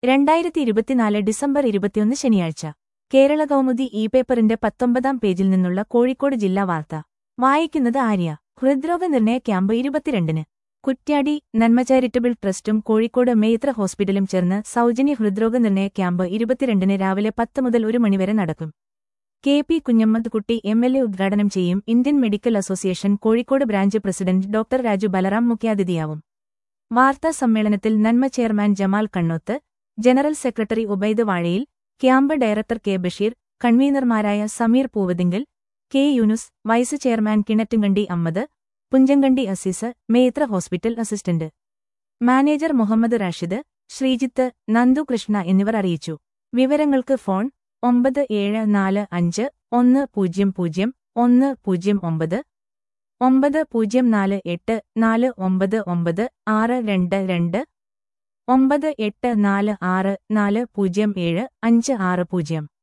രണ്ടായിരത്തി ഇരുപത്തിനാല് ഡിസംബർ ഇരുപത്തിയൊന്ന് ശനിയാഴ്ച കേരള കൗമുദി ഇ പേപ്പറിന്റെ പത്തൊമ്പതാം പേജിൽ നിന്നുള്ള കോഴിക്കോട് ജില്ലാ വാർത്ത വായിക്കുന്നത് ആര്യ ഹൃദ്രോഗ നിർണയ ക്യാമ്പ് ഇരുപത്തിരണ്ടിന് കുറ്റ്യാടി നന്മ ചാരിറ്റബിൾ ട്രസ്റ്റും കോഴിക്കോട് മേത്ര ഹോസ്പിറ്റലും ചേർന്ന് സൗജന്യ ഹൃദ്രോഗ നിർണയ ക്യാമ്പ് ഇരുപത്തിരണ്ടിന് രാവിലെ പത്ത് മുതൽ ഒരു മണിവരെ നടക്കും കെ പി കുഞ്ഞമ്മദ് കുട്ടി എം എൽ എ ഉദ്ഘാടനം ചെയ്യും Indian medical association Kozhikode branch president doctor Raju Balaram മുഖ്യാതിഥിയാവും വാർത്താ സമ്മേളനത്തിൽ Nanma chairman Jamal Kannoth general secretary Ubaid Vazhayil camp director K Basheer കൺവീനർമാരായ Sameer Poovathinkal K Yunus vice chairman Kinattunkandi Ammad Punchankandi Azeez Metra hospital assistant manager Muhammad Rashid Sreejith Nandu Krishna എന്നിവർ അറിയിച്ചു വിവരങ്ങൾക്ക് ഫോൺ ഒമ്പത് ഏഴ് നാല് അഞ്ച് ഒന്ന് പൂജ്യം പൂജ്യം ഒന്ന് പൂജ്യം ഒമ്പത് ഒമ്പത് പൂജ്യം നാല് എട്ട് നാല് ഒമ്പത് ഒമ്പത് ആറ് രണ്ട് രണ്ട് ഒമ്പത് എട്ട് നാല് ആറ് നാല് പൂജ്യം ഏഴ് അഞ്ച് ആറ് പൂജ്യം